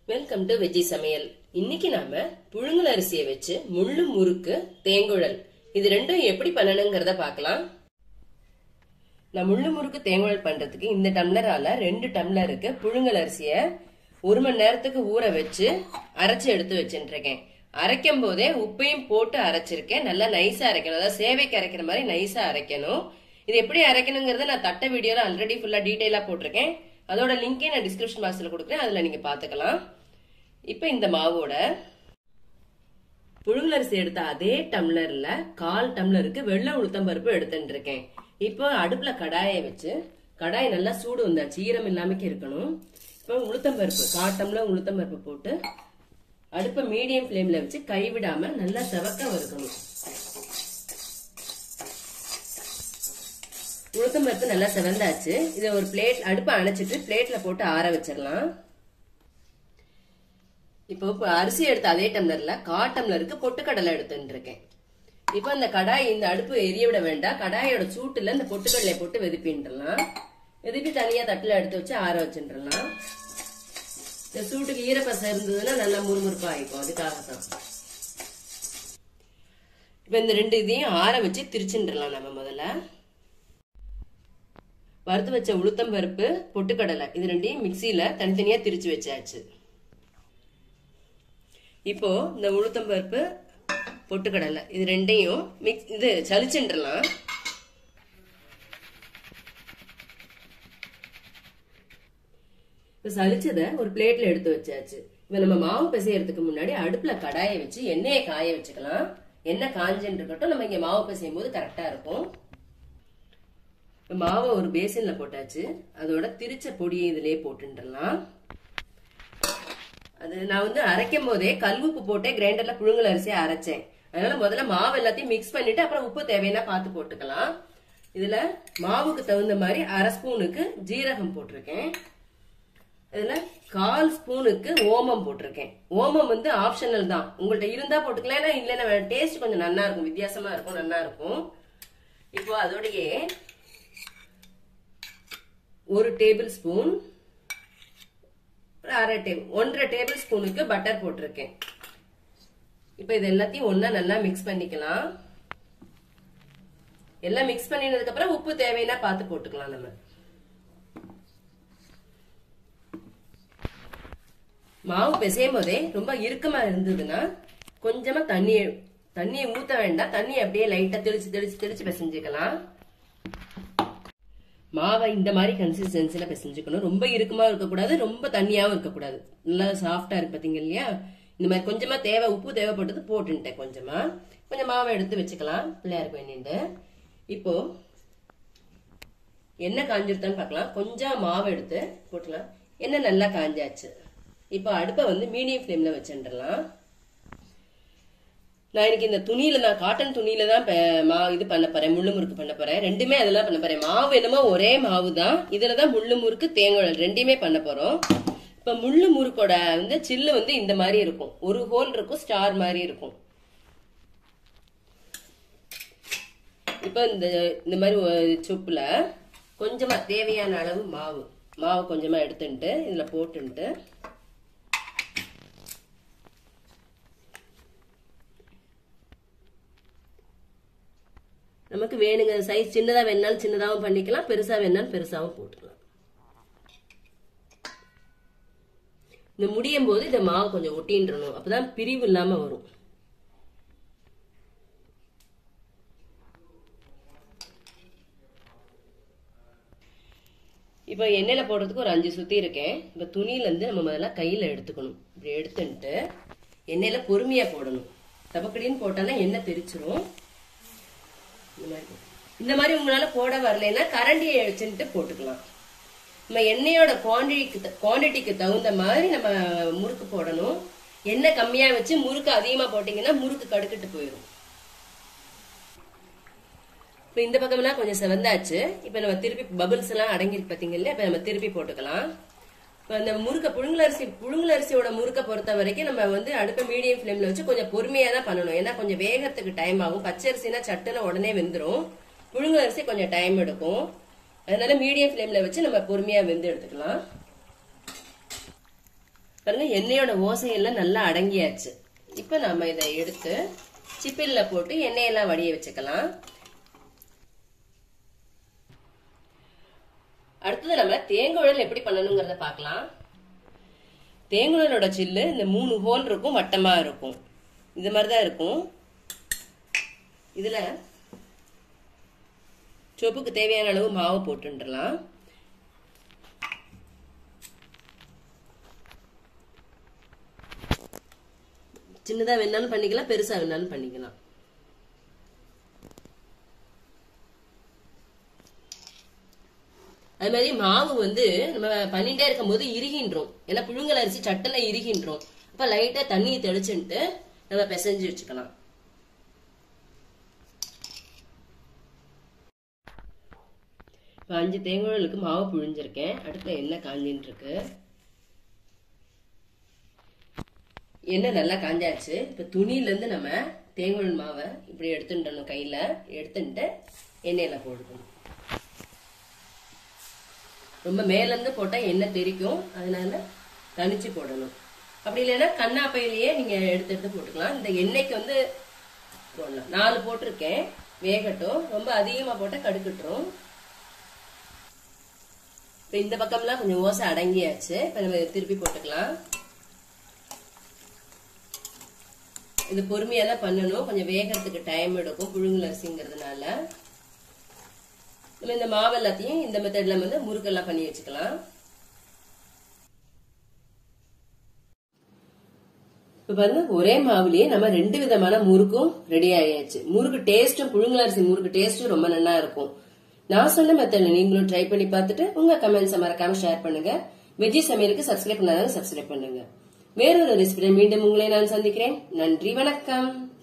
welcome to veggie சமையல் இன்னைக்கு நாம புழுங்கல் அரிசியை வச்சு முள்ளு முறுக்கு தேங்குழல் இது ரெண்டும் எப்படி பண்ணணுங்கிறத பார்க்கலாம் நான் முள்ளு முறுக்கு தேங்குழல் பண்றதுக்கு இந்த டம்ளரால ரெண்டு டம்ளருக்கு புழுங்கல் அரிசிய ஒரு மணி நேரத்துக்கு ஊற வச்சு அரைச்சு எடுத்து வச்சுட்டு இருக்கேன் அரைக்கும் போதே உப்பையும் போட்டு அரைச்சிருக்கேன் நல்லா நைஸா அரைக்கணும் அதாவது சேவைக்கு அரைக்கிற மாதிரி நைஸா அரைக்கணும் இது எப்படி அரைக்கணுங்கிறத நான் தட்ட வீடியோல ஆல்ரெடி ஃபுல்லா டீடைலா போட்டிருக்கேன் அதோட லிங்கே நான் டிஸ்கிரிப்ஷன் பாக்ஸ்ல கொடுக்குறேன் அதுல நீங்க பாத்துக்கலாம் இப்ப இந்த மாவோட புழுங்கல் அரிசி எடுத்த அதே டம்ளர்ல கால் டம்ளருக்கு வெள்ளை உளுத்தம் பருப்பு எடுத்துட்டு இருக்கேன் இப்போ அடுப்புல கடாயை வச்சு கடாய் நல்லா சூடு வந்தாச்சு ஈரம் இல்லாமக்கே இருக்கணும் இப்போ உளுத்தம் பருப்பு கால் டம்ளர் உளுத்தம் பருப்பு போட்டு அடுப்பை மீடியம் ஃப்ளேம்ல வச்சு கைவிடாம நல்லா செவக்க வறுக்கணும் உளுத்தம் பருப்பு நல்லா செவந்தாச்சு இதை ஒரு பிளேட் அடுப்பை அணைச்சிட்டு பிளேட்ல போட்டு ஆற வச்சிடலாம் இப்போ இப்ப அரிசி எடுத்த அதே டம்ளர்ல கா டம்ளருக்கு பொட்டுக்கடலை எடுத்துட்டு இருக்கேன் இப்போ இந்த கடாய் இந்த அடுப்பு எரிய விட வேண்டாம் கடாயோட சூட்டுல இந்த பொட்டுக்கடலை போட்டு வெதுப்பின்றலாம் வெதுப்பி தனியா தட்டுல எடுத்து வச்சு ஆற வச்சுட்டுலாம் இந்த சூட்டுக்கு ஈரப்பசை இருந்ததுன்னா நல்லா முறுமுறுப்பா ஆயிக்கும் அதுக்காக தான் இப்ப இந்த ரெண்டு இதையும் ஆற வச்சு திரிச்சுன்றலாம் நம்ம முதல்ல வறுத்து வச்ச உளுத்தம் பருப்பு பொட்டுக்கடலை இது ரெண்டையும் மிக்சியில தனித்தனியா திரிச்சு வச்சாச்சு இப்போ இந்த உளுத்தம் பருப்பு பொட்டுக்கடலை இது ரெண்டையும் மிக்ஸ் இது சலிச்சுன்றலாம் இப்போ சலிச்சதை ஒரு பிளேட்ல எடுத்து வச்சாச்சு இப்போ நம்ம மாவு பிசையறதுக்கு முன்னாடி அடுப்புல கடாயை வச்சு எண்ணெயை காய வச்சுக்கலாம் எண்ணெய் காஞ்சுன்னு இருக்கட்டும் நம்ம இங்க மாவு பிசையும் போது கரெக்டா இருக்கும் இப்போ மாவை ஒரு பேசின்ல போட்டாச்சு அதோட திரிச்ச பொடியை இதுலயே போட்டுன்றலாம் அது நான் வந்து அரைக்கும் போதே கல்வுப்பு போட்டே கிரைண்டர்ல புழுங்கல் அரிசியை அரைச்சேன் அதனால முதல்ல மாவு எல்லாத்தையும் மிக்ஸ் பண்ணிட்டு அப்புறம் உப்பு தேவைன்னா பார்த்து போட்டுக்கலாம் இதுல மாவுக்கு தகுந்த மாதிரி அரை ஸ்பூனுக்கு ஜீரகம் போட்டிருக்கேன் இதுல கால் ஸ்பூனுக்கு ஓமம் போட்டிருக்கேன் ஓமம் வந்து ஆப்ஷனல் தான் உங்கள்ட்ட இருந்தா போட்டுக்கலாம் இல்லைன்னா டேஸ்ட் கொஞ்சம் நல்லா இருக்கும் வித்தியாசமா இருக்கும் நல்லா இருக்கும் இப்போ அதோடயே ஒரு டேபிள் ஸ்பூன் ஒரு அரை டேபிள் ஒன்றரை டேபிள் ஸ்பூனுக்கு பட்டர் போட்டிருக்கேன் இப்போ இது எல்லாத்தையும் ஒன்றா நல்லா மிக்ஸ் பண்ணிக்கலாம் எல்லாம் மிக்ஸ் பண்ணினதுக்கு அப்புறம் உப்பு தேவைன்னா பார்த்து போட்டுக்கலாம் நம்ம மாவு பிசையும் போதே ரொம்ப இறுக்கமா இருந்ததுன்னா கொஞ்சமா தண்ணி தண்ணியை ஊத்த வேண்டாம் தண்ணி அப்படியே லைட்டா தெளிச்சு தெளிச்சு தெளிச்சு பிசைஞ்சுக்கலாம் மாவை இந்த மாதிரி கன்சிஸ்டன்சில பிசைஞ்சுக்கணும் ரொம்ப இறுக்கமா இருக்கக்கூடாது ரொம்ப தண்ணியாவும் இருக்கக்கூடாது நல்லா சாஃப்டா இருக்கு பாத்தீங்க இல்லையா இந்த மாதிரி கொஞ்சமா தேவை உப்பு தேவைப்பட்டது போட்டுட்டேன் கொஞ்சமா கொஞ்சம் மாவை எடுத்து வச்சுக்கலாம் பிள்ளையாருக்கு வேண்டிட்டு இப்போ எண்ணெய் காஞ்சிருத்தான்னு பார்க்கலாம் கொஞ்சம் மாவு எடுத்து போட்டுலாம் எண்ணெய் நல்லா காஞ்சாச்சு இப்போ அடுப்பை வந்து மீடியம் ஃப்ளேம்ல வச்சுடலாம் நான் இன்னைக்கு இந்த துணியில நான் காட்டன் துணியில தான் மா இது பண்ண போறேன் முள்ளு முறுக்கு பண்ண போறேன் ரெண்டுமே அதெல்லாம் பண்ண போறேன் மாவு என்னமோ ஒரே மாவு தான் இதுல தான் முள்ளு முறுக்கு தேங்குழல் ரெண்டுமே பண்ண போறோம் இப்ப முள்ளு முறுக்கோட வந்து சில்லு வந்து இந்த மாதிரி இருக்கும் ஒரு ஹோல் இருக்கும் ஸ்டார் மாதிரி இருக்கும் இப்ப இந்த இந்த மாதிரி சொப்புல கொஞ்சமா தேவையான அளவு மாவு மாவு கொஞ்சமா எடுத்துட்டு இதுல போட்டுட்டு நமக்கு வேணுங்க சைஸ் சின்னதா வேணாலும் சின்னதாகவும் பண்ணிக்கலாம் பெருசா வேணாலும் பெருசாவும் போட்டுக்கலாம் இந்த முடியும் போது இந்த மாவு கொஞ்சம் ஒட்டின்றணும் அப்பதான் பிரிவு இல்லாம வரும் இப்போ எண்ணெயில போடுறதுக்கு ஒரு அஞ்சு சுத்தி இருக்கேன் இப்போ துணியில இருந்து நம்ம முதல்ல கையில எடுத்துக்கணும் இப்படி எடுத்துட்டு எண்ணெயில பொறுமையா போடணும் தபக்கடின்னு போட்டாலும் எண்ணெய் தெரிச்சிரும் இந்த மாதிரி இந்த மாதிரி உங்களால போட வரலைன்னா கரண்டியை வச்சுட்டு போட்டுக்கலாம் நம்ம எண்ணெயோட குவான்டிட்டிக்கு குவான்டிட்டிக்கு தகுந்த மாதிரி நம்ம முறுக்கு போடணும் எண்ணெய் கம்மியா வச்சு முறுக்கு அதிகமா போட்டீங்கன்னா முறுக்கு கடுக்கிட்டு போயிடும் இப்போ இந்த பக்கம்லாம் கொஞ்சம் செவந்தாச்சு இப்போ நம்ம திருப்பி பபிள்ஸ் எல்லாம் அடங்கிருக்கு பார்த்தீங்கல்ல இப்போ நம்ம திருப்பி போட்டுக்கலாம் இப்போ இந்த முறுக்க புழுங்கலரிசி புழுங்கலரிசியோட முறுக்க பொறுத்த வரைக்கும் நம்ம வந்து அடுப்பை மீடியம் ஃப்ளேம்ல வச்சு கொஞ்சம் பொறுமையா தான் பண்ணணும் ஏன்னா கொஞ்சம் வேகத்துக்கு டைம் ஆகும் பச்சரிசினா சட்டுன்னு உடனே வெந்துடும் புழுங்கலரிசி கொஞ்சம் டைம் எடுக்கும் அதனால மீடியம் ஃப்ளேம்ல வச்சு நம்ம பொறுமையா வெந்து எடுத்துக்கலாம் பாருங்க எண்ணெயோட ஓசையெல்லாம் நல்லா அடங்கியாச்சு இப்ப நாம இதை எடுத்து சிப்பில்ல போட்டு எண்ணெயெல்லாம் வடிய வச்சுக்கலாம் அடுத்தது நம்ம தேங்குழல் எப்படி பண்ணணுங்கிறத பார்க்கலாம் தேங்குழலோட சில்லு இந்த மூணு ஹோல் இருக்கும் வட்டமா இருக்கும் இது மாதிரிதான் இருக்கும் இதுல சொப்புக்கு தேவையான அளவு மாவு போட்டுடலாம் சின்னதா வேணாலும் பண்ணிக்கலாம் பெருசா வேணாலும் பண்ணிக்கலாம் அது மாதிரி மாவு வந்து நம்ம பண்ணிட்டே இருக்கும் போது இறுகின்றோம் ஏன்னா புழுங்கல் அரிசி சட்டல இறுகின்றோம் அப்ப லைட்டா தண்ணியை தெளிச்சுட்டு நம்ம பிசைஞ்சு வச்சுக்கலாம் இப்போ அஞ்சு தேங்குழலுக்கு மாவு புழிஞ்சிருக்கேன் அடுத்த எண்ணெய் காஞ்சின்னு இருக்கு எண்ணெய் நல்லா காஞ்சாச்சு இப்போ துணியிலேருந்து நம்ம தேங்குழல் மாவை இப்படி எடுத்துட்டணும் கையில் எடுத்துட்டு எண்ணெயில் போடணும் ரொம்ப மேலேருந்து போட்டால் எண்ணெய் தெரிக்கும் அதனால தனிச்சு போடணும் அப்படி இல்லைன்னா கண்ணாப்பையிலேயே நீங்கள் எடுத்து எடுத்து போட்டுக்கலாம் இந்த எண்ணெய்க்கு வந்து போடலாம் நாலு போட்டிருக்கேன் வேகட்டும் ரொம்ப அதிகமாக போட்டால் கடுக்கட்டுரும் இப்போ இந்த பக்கம்லாம் கொஞ்சம் ஓசை அடங்கியாச்சு இப்போ நம்ம திருப்பி போட்டுக்கலாம் இது பொறுமையாக தான் பண்ணணும் கொஞ்சம் வேகிறதுக்கு டைம் எடுக்கும் புழுங்கல் அரிசிங்கிறதுனால நம்ம இந்த மாவு எல்லாத்தையும் இந்த மெத்தட்ல வந்து முறுக்கெல்லாம் பண்ணி வச்சுக்கலாம் இப்ப பாருங்க ஒரே மாவுலயே நம்ம ரெண்டு விதமான முறுக்கும் ரெடி ஆயாச்சு முறுக்கு டேஸ்டும் புழுங்கல் அரிசி முறுக்கு டேஸ்டும் ரொம்ப நல்லா இருக்கும் நான் சொன்ன மெத்தட்ல நீங்களும் ட்ரை பண்ணி பார்த்துட்டு உங்க கமெண்ட்ஸை மறக்காம ஷேர் பண்ணுங்க வெஜ்ஜி சமையலுக்கு சப்ஸ்கிரைப் பண்ணாதவங்க சப்ஸ்கிரைப் பண்ணுங்க வேறொரு ரெசிபியை மீண்டும் உங்களை நான் சந்திக்கிறேன் நன்றி வணக்கம்